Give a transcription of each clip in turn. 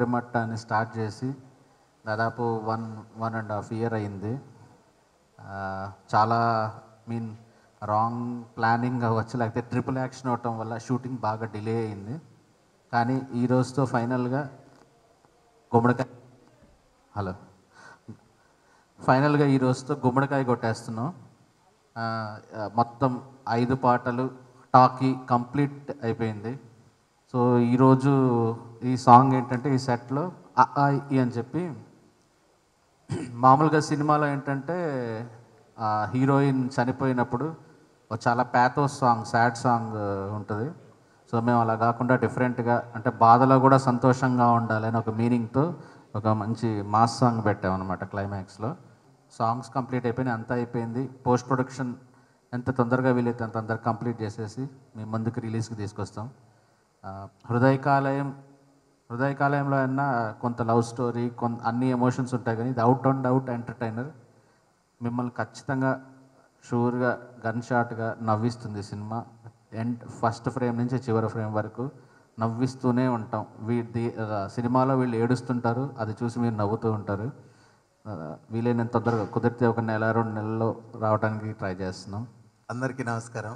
కొబ్బరిమట్ట అని స్టార్ట్ చేసి దాదాపు one one and half year అయింది ఆ, చాలా మీన్ రాంగ్ ప్లానింగ్ అవ్వచ్చు లేకపోతే ట్రిపుల్ యాక్షన్ అవటం వల్ల షూటింగ్ బాగా డిలే అయింది కానీ ఈ రోజుతో ఫైనల్గా గుమ్మడికాయ హలో ఫైనల్గా ఈ రోజుతో గుమ్మడికాయ కొట్టేస్తున్నాం ఆ, ఆ, మొత్తం ఐదు పాటలు టాకీ కంప్లీట్ అయిపోయింది సో ఈరోజు ఈ సాంగ్ ఏంటంటే ఈ సెట్లో అ ఆ, ఇ అని చెప్పి మామూలుగా సినిమాలో ఏంటంటే ఆ, హీరోయిన్ చనిపోయినప్పుడు ఒక చాలా ప్యాథోస్ సాంగ్ సాడ్ సాంగ్ ఉంటుంది సో మేము అలా కాకుండా డిఫరెంట్గా అంటే బాధలో కూడా సంతోషంగా ఉండాలని ఒక మీనింగ్తో ఒక మంచి మాస్ సాంగ్ పెట్టామన్నమాట క్లైమాక్స్లో సాంగ్స్ కంప్లీట్ అయిపోయినాయి అంతా అయిపోయింది పోస్ట్ ప్రొడక్షన్ ఎంత తొందరగా వీలైతే అంత తొందరగా కంప్లీట్ చేసేసి మేము ముందుకు రిలీజ్కి తీసుకొస్తాం ఆ, హృదయకాలయం హృదయకాలయంలో అయినా కొంత లవ్ స్టోరీ కొంత అన్ని ఎమోషన్స్ ఉంటాయి కానీ ఇది అవుట్ అండ్ అవుట్ ఎంటర్టైనర్ మిమ్మల్ని ఖచ్చితంగా షూర్గా గన్ షాట్గా నవ్విస్తుంది సినిమా ఎండ్ ఫస్ట్ ఫ్రేమ్ నుంచి చివరి ఫ్రేమ్ వరకు నవ్విస్తూనే ఉంటాం వీ ది- ఆ, సినిమాలో వీళ్ళు ఏడుస్తుంటారు అది చూసి మీరు నవ్వుతూ ఉంటారు ఆ, వీలైనంత తొందరగా కుదిరితే ఒక నెల రెండు నెలల్లో రావడానికి ట్రై చేస్తున్నాం అందరికీ నమస్కారం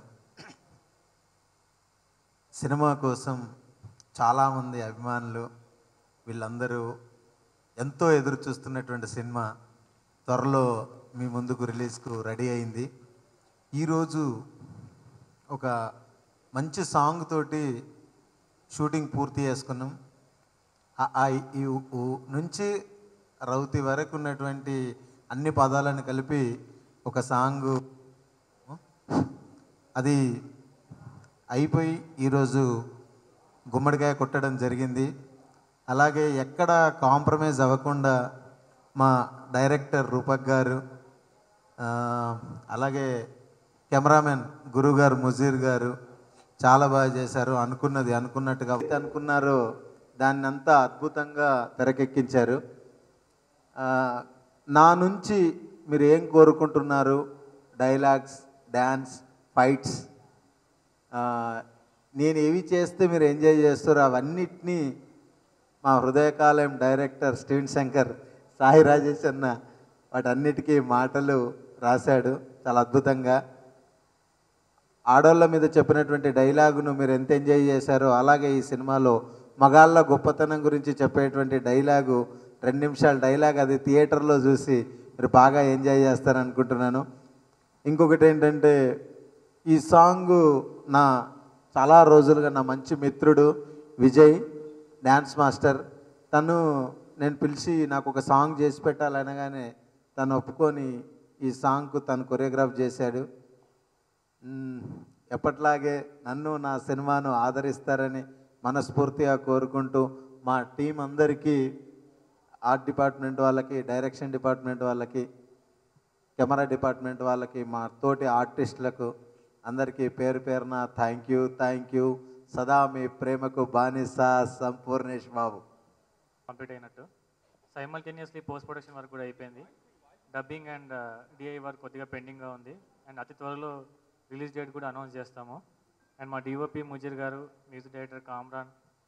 సినిమా కోసం చాలామంది అభిమానులు వీళ్ళందరూ ఎంతో ఎదురు చూస్తున్నటువంటి సినిమా త్వరలో మీ ముందుకు రిలీజ్కు రెడీ అయింది ఈరోజు ఒక మంచి సాంగ్ తోటి షూటింగ్ పూర్తి చేసుకున్నాం ఆ ఆ ఈ ఈ ఉ ఊ నుంచి రౌతి వరకు ఉన్నటువంటి అన్ని పదాలను కలిపి ఒక సాంగ్ అది అయిపోయి ఈరోజు గుమ్మడికాయ కొట్టడం జరిగింది అలాగే ఎక్కడ కాంప్రమైజ్ అవ్వకుండా మా డైరెక్టర్ రూపక్ గారు ఆ, అలాగే కెమెరామెన్ గురువు గారు ముజీర్ గారు చాలా బాగా చేశారు అనుకున్నది అనుకున్నట్టుగా అయితే అనుకున్నారో దాన్ని అంతా అద్భుతంగా తెరకెక్కించారు ఆ, నా నుంచి మీరు ఏం కోరుకుంటున్నారు డైలాగ్స్ డ్యాన్స్ ఫైట్స్ ఆ, నేను ఏవి చేస్తే మీరు ఎంజాయ్ చేస్తారో అవన్నిటినీ మా హృదయకాలయం డైరెక్టర్ స్టీవెన్ శంకర్ సాయి రాజేష్ అన్న వాటన్నిటికీ మాటలు రాశాడు చాలా అద్భుతంగా ఆడోళ్ళ మీద చెప్పినటువంటి డైలాగును మీరు ఎంత ఎంజాయ్ చేశారో అలాగే ఈ సినిమాలో మగాళ్ళ గొప్పతనం గురించి చెప్పేటువంటి డైలాగు రెండు నిమిషాల డైలాగ్ అది థియేటర్లో చూసి మీరు బాగా ఎంజాయ్ చేస్తారనుకుంటున్నాను ఇంకొకటి ఏంటంటే ఈ సాంగ్ నా చాలా రోజులుగా నా మంచి మిత్రుడు విజయ్ డ్యాన్స్ మాస్టర్ తను నేను పిలిచి నాకు ఒక సాంగ్ చేసి పెట్టాలనగానే తను ఒప్పుకొని ఈ సాంగ్కు తను కొరియోగ్రాఫ్ చేశాడు మ్మ్. ఎప్పట్లాగే నన్ను నా సినిమాను ఆదరిస్తారని మనస్ఫూర్తిగా కోరుకుంటూ మా టీం అందరికీ ఆర్ట్ డిపార్ట్మెంట్ వాళ్ళకి డైరెక్షన్ డిపార్ట్మెంట్ వాళ్ళకి కెమెరా డిపార్ట్మెంట్ వాళ్ళకి మా తోటి ఆర్టిస్టులకు అందరికీ పేరు పేరున థ్యాంక్ యూ థ్యాంక్ యూ సదా మీ ప్రేమకు బానిస సంపూర్ణేష్ బాబు కంప్లీట్ అయినట్టు సైమల్టేనియస్లీ పోస్ట్ ప్రొడక్షన్ వర్క్ కూడా అయిపోయింది డబ్బింగ్ అండ్ డిఐ వర్క్ కొద్దిగా పెండింగ్గా ఉంది అండ్ అతి త్వరలో రిలీజ్ డేట్ కూడా అనౌన్స్ చేస్తాము అండ్ మా డిఓపి ముజీర్ గారు మ్యూజిక్ డైరెక్టర్ కామ్రాన్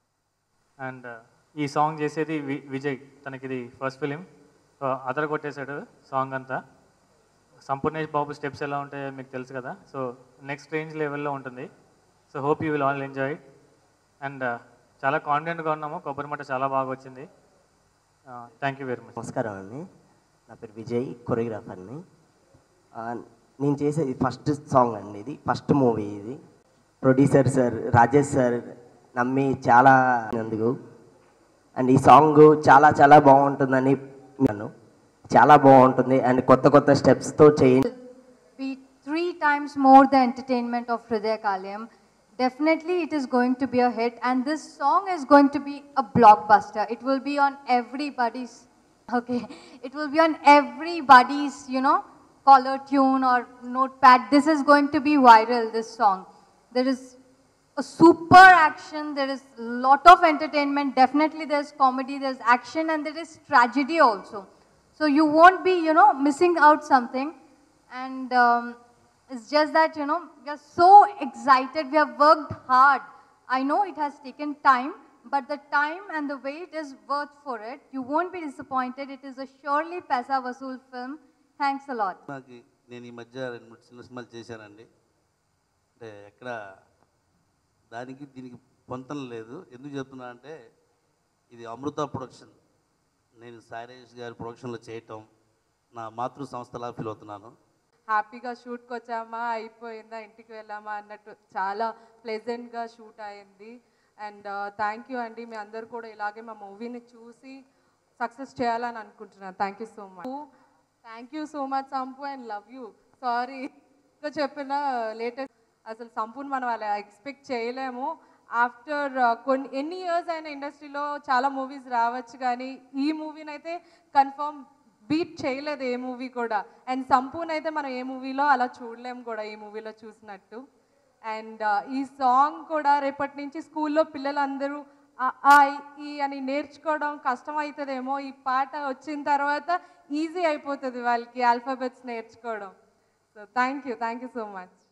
అండ్ ఈ సాంగ్ చేసేది వి విజయ్ తనకి ఇది ఫస్ట్ ఫిలిం సో అదర కొట్టేశాడు సాంగ్ అంతా సంపూర్ణేష్ బాబు స్టెప్స్ ఎలా ఉంటాయో మీకు తెలుసు కదా సో నెక్స్ట్ రేంజ్ లెవెల్లో ఉంటుంది so hope you will all enjoy and చాలా కాన్ఫిడెంట్గా ఉన్నాము కొబ్బరి మట్ట చాలా బాగా వచ్చింది థ్యాంక్ యూ వెరీ మచ్ నమస్కారం అండి నా పేరు విజయ్ కొరియోగ్రాఫర్ని ఆ, నేను చేసేది ఫస్ట్ సాంగ్ అండి ఇది ఫస్ట్ మూవీ ఇది ప్రొడ్యూసర్ సార్ రాజేష్ సార్ నమ్మి చాలా అందుకు అండ్ ఈ సాంగ్ చాలా చాలా బాగుంటుందని నన్ను చాలా బాగుంటుంది అండ్ కొత్త కొత్త స్టెప్స్తో చేయండి be three times more the entertainment of Hridaya Kalyam. Definitely, it is going to be a hit, and this song is going to be a blockbuster. It will be on everybody's, okay, it will be on everybody's, you know, collar tune or notepad. This is going to be viral, this song. There is a super action, there is a lot of entertainment. Definitely, there's comedy, there's action, and there is tragedy also. So, you won't be, you know, missing out something and um, it's just that you know we are so excited we have worked hard i know it has taken time but the time and the wait is worth for it. You won't be disappointed. It is a surely Paisa Vasool film. Thanks a lot. నాకు నేను ఈ మధ్య రెండు మూడు చిన్న సినిమాలు చేశానండి అంటే ఎక్కడ దానికి దీనికి పొంతన లేదు ఎందుకు చెప్తున్నా అంటే ఇది అమృత ప్రొడక్షన్ నేను సాయిరేష్ గారి ప్రొడక్షన్లో చేయటం నా మాతృ సంస్థలా ఫీల్ అవుతున్నాను హ్యాపీగా షూట్కి వచ్చామా అయిపోయిందా ఇంటికి వెళ్ళామా అన్నట్టు చాలా ప్లెజెంట్గా షూట్ అయింది అండ్ థ్యాంక్ యూ అండి మీ అందరు కూడా ఇలాగే మా మూవీని చూసి సక్సెస్ చేయాలని అనుకుంటున్నాను thank you so much thank you so much Sampu and love you sorry ఇంకా చెప్పిన లేటెస్ట్ అసలు సంపూని మనం అలా ఎక్స్పెక్ట్ చేయలేము ఆఫ్టర్ కొన్ని ఎన్ని ఇయర్స్ అయిన ఇండస్ట్రీలో చాలా మూవీస్ రావచ్చు కానీ ఈ మూవీని అయితే కన్ఫర్మ్ బీట్ చేయలేదు ఏ మూవీ కూడా అండ్ సంపూన్ అయితే మనం ఏ మూవీలో అలా చూడలేము కూడా ఈ మూవీలో చూసినట్టు అండ్ ఈ సాంగ్ కూడా రేపటి నుంచి స్కూల్లో పిల్లలందరూ ఆ, ఆ, ఈ అని నేర్చుకోవడం కష్టం అవుతుందేమో ఈ పాట వచ్చిన తర్వాత ఈజీ అయిపోతుంది వాళ్ళకి ఆల్ఫాబెట్స్ నేర్చుకోవడం so thank you thank you so much